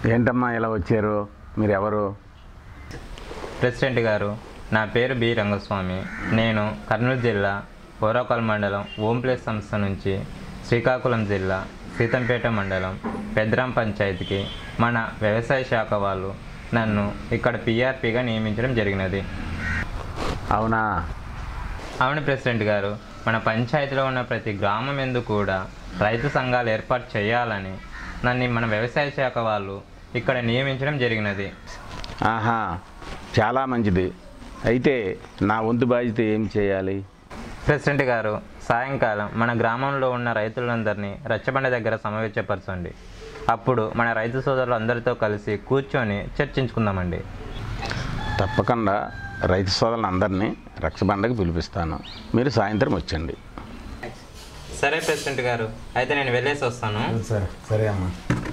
ఏంటమ్మా ఇలా వచ్చారు మీరు ఎవరు ప్రెసిడెంట్ గారు నా పేరు బి రంగస్వామి నేను కర్నూలు జిల్లా ఓరాకల్ మండలం ఓం ప్లేస్ సంస్థ నుంచి శ్రీకాకుళం జిల్లా సీతంపేట మండలం పెద్రాం పంచాయతీకి మన వ్యవసాయ శాఖ వాళ్ళు నన్ను ఇక్కడ పిఆర్పిగా నియమించడం జరిగినది అవునా అవును ప్రెసిడెంట్ గారు మన పంచాయతీలో ఉన్న ప్రతి గ్రామం ఎందు కూడా రైతు సంఘాలు ఏర్పాటు చేయాలని నన్ను మన వ్యవసాయ శాఖ వాళ్ళు ఇక్కడ నియమించడం జరిగినది ఆహా చాలా మంచిది అయితే నా వంతు బాధ్యత ఏం చేయాలి ప్రెసిడెంట్ గారు సాయంకాలం మన గ్రామంలో ఉన్న రైతులందరినీ రచ్చబండ దగ్గర సమావేశపరచండి అప్పుడు మన రైతు సోదరులు అందరితో కలిసి కూర్చొని చర్చించుకుందామండి తప్పకుండా రైతు సోదరులను అందరినీ రక్షబండకు పిలిపిస్తాను మీరు సాయంత్రం వచ్చండి సరే ప్రెసిడెంట్ గారు అయితే నేను వెళ్ళేసి వస్తాను సరే సరే అమ్మా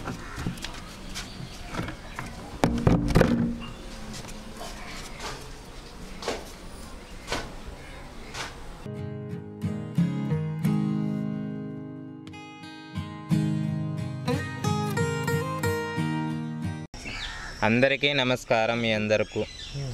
అందరికీ నమస్కారం మీ అందరకు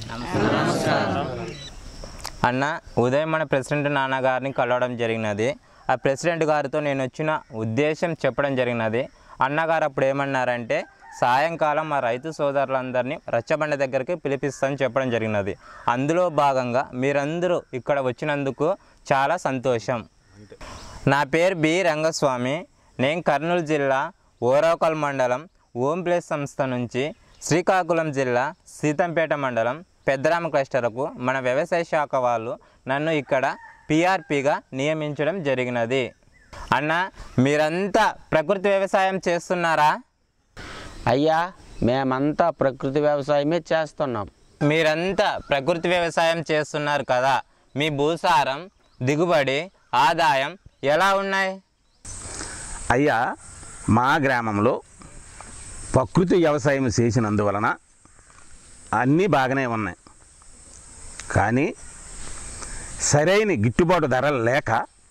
అన్న ఉదయం మన ప్రెసిడెంట్ నాన్నగారిని కలవడం జరిగినది ఆ ప్రెసిడెంట్ గారితో నేను వచ్చిన ఉద్దేశం చెప్పడం జరిగినది అన్నగారు అప్పుడు ఏమన్నారంటే సాయంకాలం మా రైతు సోదరులందరినీ రచ్చబండ దగ్గరికి పిలిపిస్తామని చెప్పడం జరిగినది అందులో భాగంగా మీరందరూ ఇక్కడ వచ్చినందుకు చాలా సంతోషం నా పేరు బి రంగస్వామి నేను కర్నూలు జిల్లా ఓరాకల్ మండలం ఓం ప్లేస్ సంస్థ నుంచి శ్రీకాకుళం జిల్లా సీతంపేట మండలం పెద్దరామ క్లస్టర్కు మన వ్యవసాయ శాఖ వాళ్ళు నన్ను ఇక్కడ పిఆర్పిగా నియమించడం జరిగినది అన్న మీరంతా ప్రకృతి వ్యవసాయం చేస్తున్నారా అయ్యా మేమంతా ప్రకృతి వ్యవసాయమే చేస్తున్నాం మీరంతా ప్రకృతి వ్యవసాయం చేస్తున్నారు కదా మీ భూసారం దిగుబడి ఆదాయం ఎలా ఉన్నాయి అయ్యా మా గ్రామంలో ప్రకృతి వ్యవసాయం చేసినందువలన అన్నీ బాగానే ఉన్నాయి కానీ సరైన గిట్టుబాటు ధరలు లేక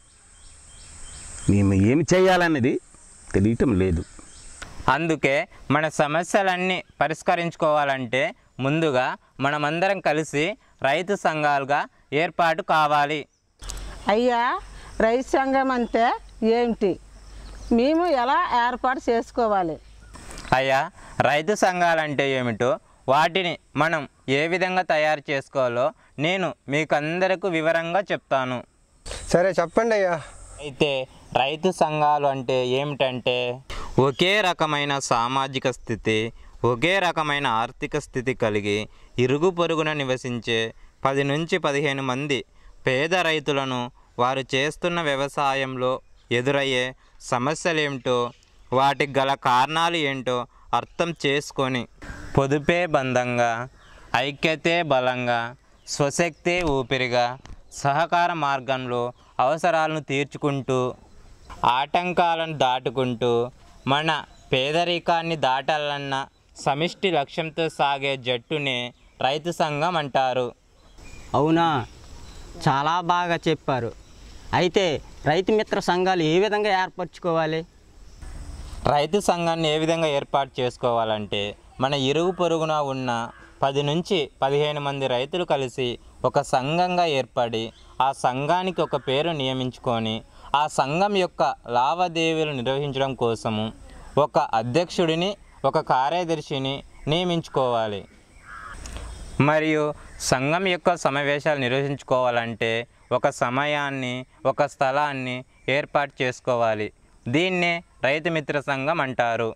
మేము ఏమి చేయాలనేది తెలియటం లేదు అందుకే మన సమస్యలన్నీ పరిష్కరించుకోవాలంటే ముందుగా మనమందరం కలిసి రైతు సంఘాలుగా ఏర్పాటు కావాలి అయ్యా రైతు సంఘం అంటే ఏమిటి మేము ఎలా ఏర్పాటు చేసుకోవాలి అయ్యా రైతు సంఘాలంటే ఏమిటో వాటిని మనం ఏ విధంగా తయారు చేసుకోవాలో నేను మీకందరకు వివరంగా చెప్తాను సరే చెప్పండి అయ్యా అయితే రైతు సంఘాలు అంటే ఏమిటంటే ఒకే రకమైన సామాజిక స్థితి ఒకే రకమైన ఆర్థిక స్థితి కలిగి ఇరుగు పొరుగున నివసించే పది నుంచి పదిహేను మంది పేద రైతులను వారు చేస్తున్న వ్యవసాయంలో ఎదురయ్యే సమస్యలేమిటో వాటికి గల కారణాలు ఏంటో అర్థం చేసుకొని పొదుపే బంధంగా ఐక్యతే బలంగా స్వశక్తే ఊపిరిగా సహకార మార్గంలో అవసరాలను తీర్చుకుంటూ ఆటంకాలను దాటుకుంటూ మన పేదరికాన్ని దాటాలన్న సమిష్టి లక్ష్యంతో సాగే జట్టునే రైతు సంఘం అంటారు అవునా చాలా బాగా చెప్పారు అయితే రైతు మిత్ర సంఘాలు ఏ విధంగా ఏర్పరచుకోవాలి రైతు సంఘాన్ని ఏ విధంగా ఏర్పాటు చేసుకోవాలంటే మన ఇరుగు పొరుగున ఉన్న పది నుంచి పదిహేను మంది రైతులు కలిసి ఒక సంఘంగా ఏర్పడి ఆ సంఘానికి ఒక పేరు నియమించుకొని ఆ సంఘం యొక్క లావాదేవీలు నిర్వహించడం కోసము ఒక అధ్యక్షుడిని ఒక కార్యదర్శిని నియమించుకోవాలి మరియు సంఘం యొక్క సమావేశాలు నిర్వహించుకోవాలంటే ఒక సమయాన్ని ఒక స్థలాన్ని ఏర్పాటు చేసుకోవాలి దీన్నే రైతు మిత్ర సంఘం అంటారు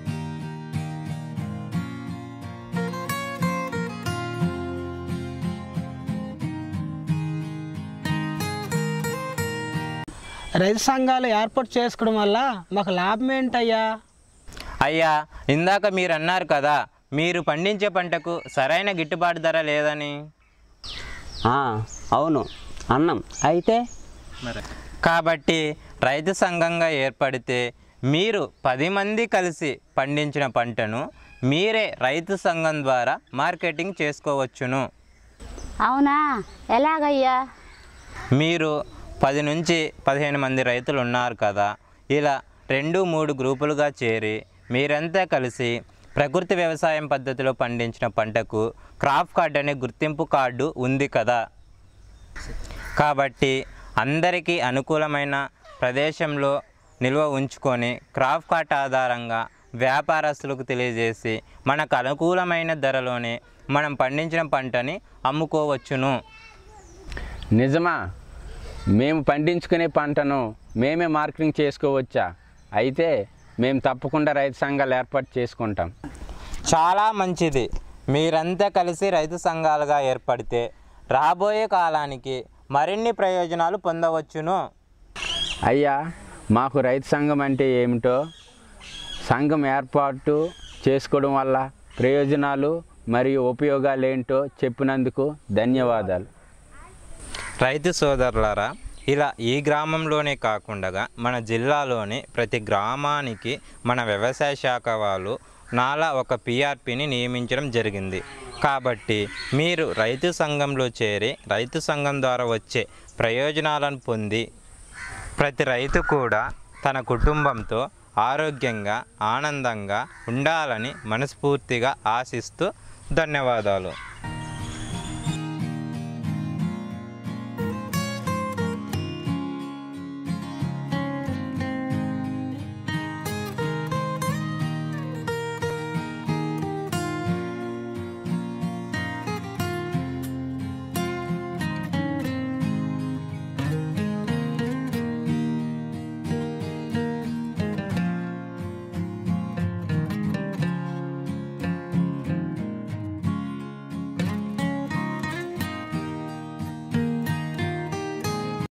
రైతు సంఘాలు ఏర్పాటు చేసుకోవడం వల్ల మాకు లాభం ఏంటయ్యా అయ్యా ఇందాక మీరు అన్నారు కదా మీరు పండించే పంటకు సరైన గిట్టుబాటు ధర లేదని ఆ, అవును అన్నం అయితే కాబట్టి రైతు సంఘంగా ఏర్పడితే మీరు పది మంది కలిసి పండించిన పంటను మీరే రైతు సంఘం ద్వారా మార్కెటింగ్ చేసుకోవచ్చును అవునా ఎలాగయ్యా మీరు పది నుంచి పదిహేను మంది రైతులు ఉన్నారు కదా ఇలా రెండు మూడు గ్రూపులుగా చేరి మీరంతా కలిసి ప్రకృతి వ్యవసాయం పద్ధతిలో పండించిన పంటకు క్రాప్ కార్డ్ అనే గుర్తింపు కార్డు ఉంది కదా కాబట్టి అందరికీ అనుకూలమైన ప్రదేశంలో నిల్వ ఉంచుకొని క్రాప్ కార్ట్ ఆధారంగా వ్యాపారస్తులకు తెలియజేసి మనకు అనుకూలమైన ధరలోనే మనం పండించిన పంటని అమ్ముకోవచ్చును నిజమా మేము పండించుకునే పంటను మేమే మార్కెటింగ్ చేసుకోవచ్చా అయితే మేము తప్పకుండా రైతు సంఘాలు ఏర్పాటు చేసుకుంటాం చాలా మంచిది మీరంతా కలిసి రైతు సంఘాలుగా ఏర్పడితే రాబోయే కాలానికి మరిన్ని ప్రయోజనాలు పొందవచ్చును అయ్యా మాకు రైతు సంఘం అంటే ఏమిటో సంఘం ఏర్పాటు చేసుకోవడం వల్ల ప్రయోజనాలు మరియు ఉపయోగాలు ఏంటో చెప్పినందుకు ధన్యవాదాలు రైతు సోదరులారా ఇలా ఈ గ్రామంలోనే కాకుండా మన జిల్లాలోని ప్రతి గ్రామానికి మన వ్యవసాయ శాఖ వాళ్ళు నాలా ఒక పిఆర్పిని నియమించడం జరిగింది కాబట్టి మీరు రైతు సంఘంలో చేరి రైతు సంఘం ద్వారా వచ్చే ప్రయోజనాలను పొంది ప్రతి రైతు కూడా తన కుటుంబంతో ఆరోగ్యంగా ఆనందంగా ఉండాలని మనస్ఫూర్తిగా ఆశిస్తూ ధన్యవాదాలు